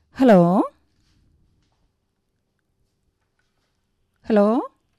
Hello hello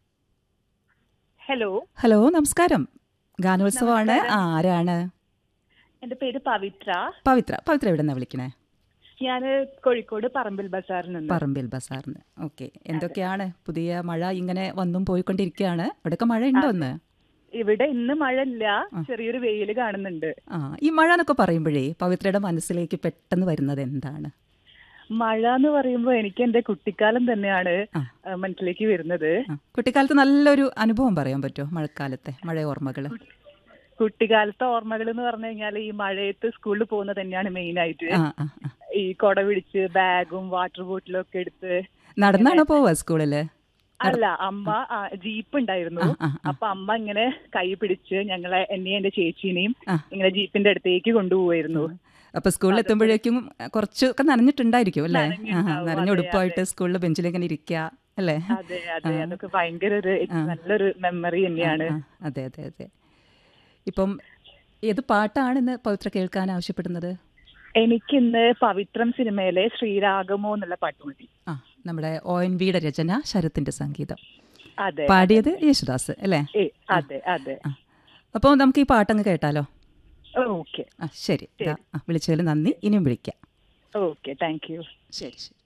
hello hello നമസ്കാരം ഗാനോത്സവമാണ് ആ, ആരാണ് എന്റെ പേര് പവിത്ര പവിത്ര പവിത്ര എവിടെ നിന്നാണ് വിളിക്കണേ ഞാൻ കോഴിക്കോട് പറമ്പിൽ ബസാറിൽ നിന്ന് പറമ്പിൽ ബസാറിന് ഓക്കെ എന്തൊക്കെയാണ് പുതിയ മഴ ഇങ്ങനെ വന്നും പോയിക്കൊണ്ടിരിക്കുകയാണ് ഇവിടെയൊക്കെ മഴ ഉണ്ടോ ഒന്ന് ഇവിടെ ഇന്ന് മഴ ഇല്ല ചെറിയൊരു വെയിൽ കാണുന്നുണ്ട് ആ ഈ മഴ എന്നൊക്കെ പറയുമ്പോഴേ പവിത്രയുടെ മനസ്സിലേക്ക് പെട്ടെന്ന് വരുന്നത് എന്താണ് മഴ എന്ന് പറയുമ്പോൾ എനിക്ക് എന്റെ കുട്ടിക്കാലം തന്നെയാണ് ആ. ആ, മനസ്സിലേക്ക് വരുന്നത് ആ, കുട്ടിക്കാലത്ത് നല്ലൊരു അനുഭവം പറയാൻ പറ്റുമോ മഴക്കാലത്തെ മഴ ഓർമ്മകൾ കുട്ടിക്കാലത്തെ ഓർമ്മകൾ എന്ന് പറഞ്ഞു കഴിഞ്ഞാൽ ഈ മഴയത്ത് സ്കൂളിൽ പോകുന്നത് തന്നെയാണ് മെയിൻ ആയിട്ട് ആ ആ ആ. ഈ കൊട പിടിച്ച് ബാഗും വാട്ടർ ബോട്ടിലും ഒക്കെ എടുത്ത് നടന്നാണോ പോവുക സ്കൂളില് അല്ല അമ്മ ആ, ജീപ്പ് ഉണ്ടായിരുന്നു ആ, ആ, ആ. അപ്പൊ അമ്മ ഇങ്ങനെ കൈ പിടിച്ച് ഞങ്ങളെ എന്നെയും എന്റെ ചേച്ചീനെയും ആ. ഇങ്ങനെ ഇങ്ങനെ ജീപ്പിന്റെ അടുത്തേക്ക് കൊണ്ടുപോവായിരുന്നു അപ്പൊ സ്കൂളിൽ എത്തുമ്പോഴേക്കും കുറച്ചൊക്കെ നനഞ്ഞിട്ടുണ്ടായിരിക്കും അല്ലേ ആ നനഞ്ഞിട്ടുണ്ടാവും, നനഞ്ഞ അതെ, ഉടുപ്പായിട്ട് സ്കൂളിൽ ബെഞ്ചിൽ ഇങ്ങനെ ഇരിക്കുക അല്ലേ അതെ അതെ അതൊക്കെ ഭയങ്കര ഒരു നല്ലൊരു മെമ്മറി തന്നെയാണ് ആ, അതെ അതെ അതെ ഇപ്പം ഏത് പാട്ടാണ് ഇന്ന് പവിത്ര കേൾക്കാൻ ആവശ്യപ്പെടുന്നത് എനിക്കിന്ന് പവിത്രം സിനിമയിലെ ശ്രീരാഗമോ എന്നുള്ള പാട്ട് മതി ആ നമ്മുടെ ഒ എൻ വിയുടെ രചന ശരത്തിന്റെ സംഗീതം അതെ പാടിയത് യേശുദാസ് അല്ലേ ഏ, അതെ അതെ ആ അപ്പോൾ നമുക്ക് ഈ പാട്ടങ്ങ് കേട്ടാലോ ഓക്കെ ആ ശരി ദാ, ആ, വിളിച്ചതിൽ നന്ദി ഇനിയും വിളിക്കാം ഓക്കെ താങ്ക് യു ശരി ശരി